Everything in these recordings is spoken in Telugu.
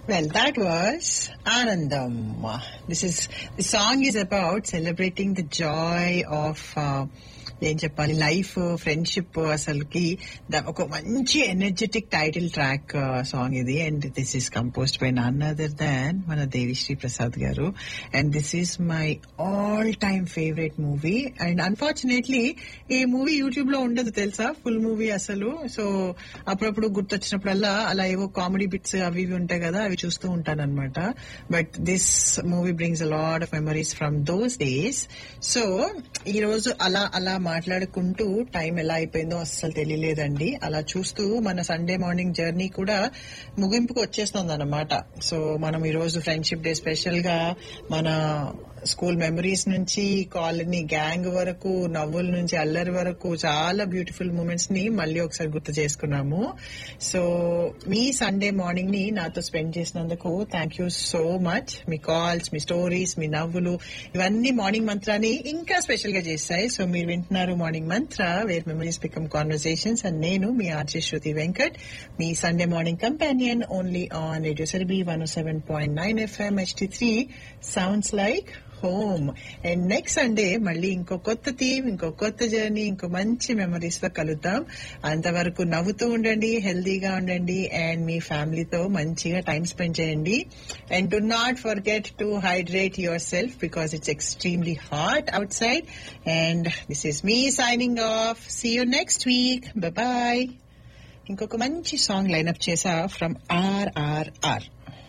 Well, that was Anandam. This is the song is about celebrating the joy of uh, ఏం చెప్పాలి లైఫ్ ఫ్రెండ్షిప్ అసలుకి ద- ఒక మంచి ఎనర్జెటిక్ టైటిల్ ట్రాక్ సాంగ్ ఇది and this is composed by none other than మన దేవిశ్రీ ప్రసాద్ గారు and this is my all time favourite movie and unfortunately ఈ మూవీ యూట్యూబ్ లో ఉండదు తెలుసా ఫుల్ మూవీ అసలు సో అప్పుడప్పుడు గుర్తొచ్చినప్పుడల్లా అలా ఏవో కామెడీ బిట్స్ అవి ఇవి ఉంటాయి కదా అవి చూస్తూ ఉంటాను అనమాట but this movie brings a lot of memories from those days so ఈ రోజు అలా అలా మాట్లాడుకుంటూ టైం ఎలా అయిపోయిందో అస్సలు తెలియలేదండి అలా చూస్తూ మన సండే మార్నింగ్ జర్నీ కూడా ముగింపుకు వచ్చేస్తుంది అనమాట సో మనం ఈ రోజు ఫ్రెండ్షిప్ డే స్పెషల్ గా మన స్కూల్ మెమరీస్ నుంచి కాలనీ గ్యాంగ్ వరకు నవ్వుల నుంచి అల్లరి వరకు చాలా బ్యూటిఫుల్ మూమెంట్స్ ని మళ్ళీ ఒకసారి గుర్తు చేసుకున్నాము సో మీ సండే మార్నింగ్ ని నాతో స్పెండ్ చేసినందుకు థ్యాంక్ యూ సో మచ్ మీ కాల్స్ మీ స్టోరీస్ మీ నవ్వులు ఇవన్నీ మార్నింగ్ మంత్రాన్ని ఇంకా స్పెషల్ గా చేస్తాయి సో మీరు వింటున్నారు మార్నింగ్ మంత్ర where memories become conversations and నేను మీ ఆర్జే శృతి వెంకట్ మీ Sunday morning companion only on radio సెర్బీ one seven point nine FM HT three sounds like home and next Sunday మళ్ళీ ఇంకో కొత్త థీమ్ ఇంకో కొత్త జర్నీ ఇంకో మంచి మెమరీస్ తో కలుద్దాం అంతవరకు నవ్వుతూ ఉండండి హెల్దీగా ఉండండి అండ్ మీ ఫ్యామిలీతో మంచిగా టైం స్పెండ్ చేయండి and do not forget to hydrate yourself because it's extremely hot outside and this is me signing off see you next week bye ఇంకొక మంచి సాంగ్ లైన్అప్ చేసా from RRR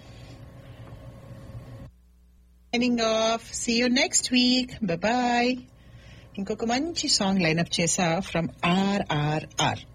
signing off. See you next week. Bye bye. ఇంకొక మంచి సాంగ్ లైన్అప్ చేసా ఫ్రమ్ ఆర్ఆర్ఆర్